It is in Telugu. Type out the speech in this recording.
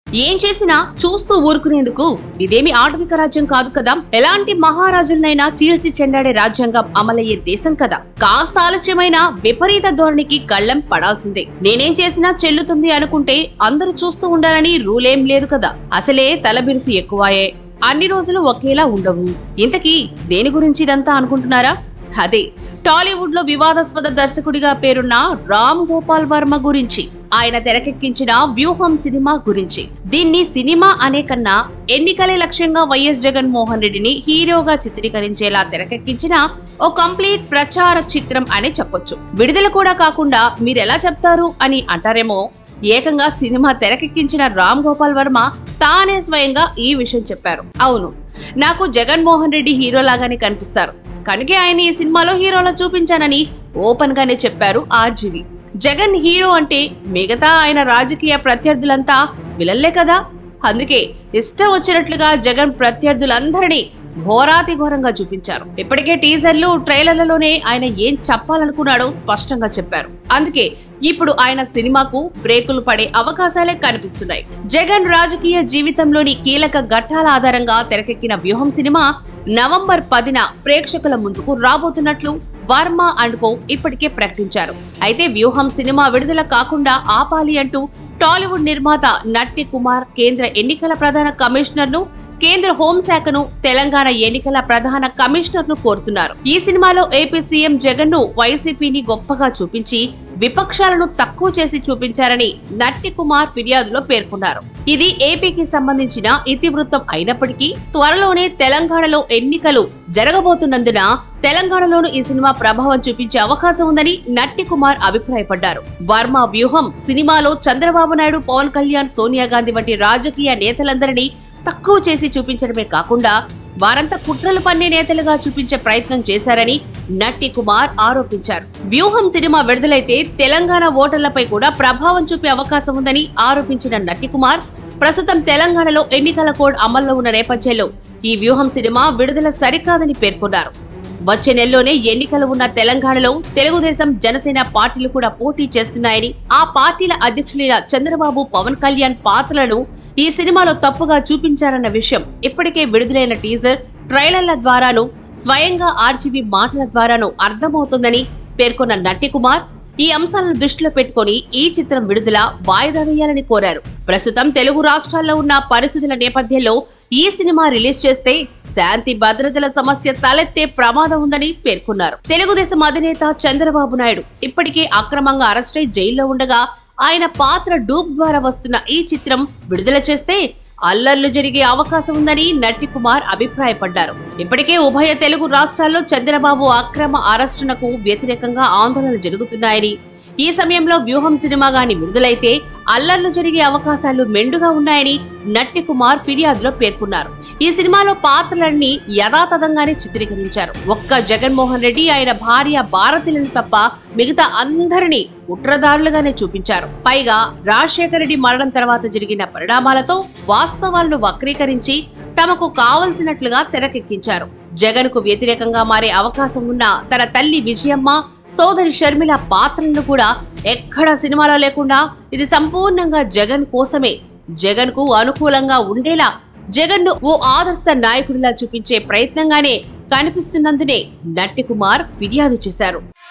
ఏం చేసినా చూస్తూ ఊరుకునేందుకు ఇదేమి ఆటవిక రాజ్యం కాదు కదా ఎలాంటి మహారాజులనైనా చీల్చి చెండాడే రాజ్యాంగం అమలయ్యే దేశం కదా కాస్త ఆలస్యమైన విపరీత ధోరణికి కళ్ళెం పడాల్సిందే నేనేం చేసినా చెల్లుతుంది అనుకుంటే అందరూ చూస్తూ ఉండాలని రూలేం లేదు కదా అసలే తలబిరుసు ఎక్కువాయే అన్ని రోజులు ఒకేలా ఉండవు ఇంతకీ దేని గురించి ఇదంతా అనుకుంటున్నారా అదే టాలీవుడ్ లో వివాదాస్పద దర్శకుడిగా పేరున్న రామ్ గోపాల్ వర్మ గురించి ఆయన తెరకెక్కించిన వ్యూహం సినిమా గురించి దీన్ని సినిమా అనే కన్నా ఎన్నికలే లక్ష్యంగా వైఎస్ జగన్మోహన్ రెడ్డిని హీరోగా చిత్రీకరించేలా తెరకెక్కించిన ఓ కంప్లీట్ ప్రచార చిత్రం అనే చెప్పొచ్చు విడుదల కూడా కాకుండా మీరెలా చెప్తారు అని అంటారేమో ఏకంగా సినిమా తెరకెక్కించిన రామ్ గోపాల్ వర్మ తానే స్వయంగా ఈ విషయం చెప్పారు అవును నాకు జగన్మోహన్ రెడ్డి హీరో లాగానే కనిపిస్తారు కనుకే ఆయన ఈ సినిమాలో హీరోలా చూపించానని ఓపెన్ గానే చెప్పారు ఆర్జీవి జగన్ హీరో అంటే మిగతా ఆయన రాజకీయ ప్రత్యర్థులంతా విలన్లే కదా అందుకే ఇష్టం వచ్చినట్లుగా జగన్ ప్రత్యర్థులందరినీ ఘోరాతి ఘోరంగా చూపించారు ఇప్పటికే టీజర్లు ట్రైలర్లలోనే ఆయన ఏం చెప్పాలనుకున్నాడో స్పష్టంగా చెప్పారు అందుకే ఇప్పుడు ఆయన సినిమాకు బ్రేకులు పడే అవకాశాలే కనిపిస్తున్నాయి జగన్ రాజకీయ జీవితంలోని కీలక ఘట్టాల ఆధారంగా తెరకెక్కిన వ్యూహం సినిమా నవంబర్ పదిన ప్రేక్షకుల ముందుకు రాబోతున్నట్లు వర్మ అండ్ కో ఇప్పటికే ప్రకటించారు అయితే వ్యూహం సినిమా విడుదల కాకుండా ఆపాలి అంటూ టాలీవుడ్ నిర్మాత నట్టి కుమార్ కేంద్ర ఎన్నికల ప్రధాన కమిషనర్ ను కేంద్ర హోంశాఖను తెలంగాణ ఎన్నికల ప్రధాన కమిషనర్ ను కోరుతున్నారు ఈ సినిమాలో ఏపీ సీఎం జగన్ ను వైసీపీని గొప్పగా చూపించి విపక్షాలను తక్కువ చేసి చూపించారని నట్టి కుమార్ ఫిర్యాదులో పేర్కొన్నారు ఇది ఏపీకి సంబంధించిన ఇతివృత్తం అయినప్పటికీ త్వరలోనే తెలంగాణలో ఎన్నికలు జరగబోతున్నందున తెలంగాణలోనూ ఈ సినిమా ప్రభావం చూపించే అవకాశం ఉందని నట్టి కుమార్ అభిప్రాయపడ్డారు వర్మ వ్యూహం సినిమాలో చంద్రబాబు నాయుడు పవన్ కళ్యాణ్ సోనియా గాంధీ వంటి రాజకీయ నేతలందరినీ తక్కువ చేసి చూపించడమే కాకుండా వారంతా కుట్రలు పన్నే నేతలుగా చూపించే ప్రయత్నం చేశారని నట్టి కుమార్ ఆరోపించారు వ్యూహం సినిమా విడుదలైతే తెలంగాణ ఓటర్లపై కూడా ప్రభావం చూపే అవకాశం ఉందని ఆరోపించిన నట్టి కుమార్ ప్రస్తుతం తెలంగాణలో ఎన్నికల కోడ్ అమల్లో ఉన్న నేపథ్యంలో ఈ వ్యూహం సినిమా విడుదల సరికాదని పేర్కొన్నారు వచ్చే నెలలోనే ఎన్నికలు ఉన్న తెలంగాణలో తెలుగుదేశం జనసేన పార్టీలు కూడా పోటీ చేస్తున్నాయని ఆ పార్టీల అధ్యక్షులైన చంద్రబాబు పవన్ కళ్యాణ్ పాత్రలను ఈ సినిమాలో తప్పుగా చూపించారన్న విషయం ఇప్పటికే విడుదలైన టీజర్ ట్రైలర్ల ద్వారాను స్వయంగా ఆర్జీవీ మాటల ద్వారాను అర్థమవుతుందని పేర్కొన్న నట్టి కుమార్ ఈ అంశాలను దృష్టిలో పెట్టుకొని ఈ చిత్రం విడుదల వాయిదా వేయాలని కోరారు ప్రస్తుతం తెలుగు రాష్ట్రాల్లో ఉన్న పరిస్థితుల నేపథ్యంలో ఈ సినిమా రిలీజ్ చేస్తే శాంతి భద్రతల సమస్య తలెత్తే ప్రమాదం ఉందని పేర్కొన్నారు తెలుగుదేశం అధినేత చంద్రబాబు నాయుడు ఇప్పటికే అక్రమంగా అరెస్టై జైల్లో ఉండగా ఆయన పాత్ర డూప్ ద్వారా వస్తున్న ఈ చిత్రం విడుదల చేస్తే అల్లర్లు జరిగే అవకాశం ఉందని నట్టి కుమార్ అభిప్రాయపడ్డారు ఇప్పటికే ఉభయ తెలుగు రాష్ట్రాల్లో చంద్రబాబు అక్రమ అరెస్టునకు వ్యతిరేకంగా ఆందోళనలు జరుగుతున్నాయని ఈ సమయంలో వ్యూహం సినిమా గాని విడుదలైతే అల్లర్లు జరిగే అవకాశాలు మెండుగా ఉన్నాయని నట్టి కుమార్ ఫిర్యాదులో పేర్కొన్నారు ఈ సినిమాలో పాత్రలన్నీ యథాతథంగానే చిత్రీకరించారు ఒక్క జగన్మోహన్ రెడ్డి ఆయన భార్య భారతిలను తప్ప మిగతా అందరినీ కుట్రదారులుగానే చూపించారు పైగా రాజశేఖర రెడ్డి మరణం తర్వాత జరిగిన పరిణామాలతో వాస్తవాలను వక్రీకరించి తమకు కావలసినట్లుగా తెరకెక్కించారు జగన్ కు వ్యతిరేకంగా మారే అవకాశం ఉన్న తన తల్లి విజయమ్మ సోదరి షర్మిల పాత్రలను కూడా ఎక్కడా సినిమాలో లేకుండా ఇది సంపూర్ణంగా జగన్ కోసమే జగన్ కు అనుకూలంగా ఉండేలా జగన్ ను ఓ ఆదర్శ నాయకుడిలా చూపించే ప్రయత్నంగానే కనిపిస్తున్నందునే నట్టి కుమార్ ఫిర్యాదు చేశారు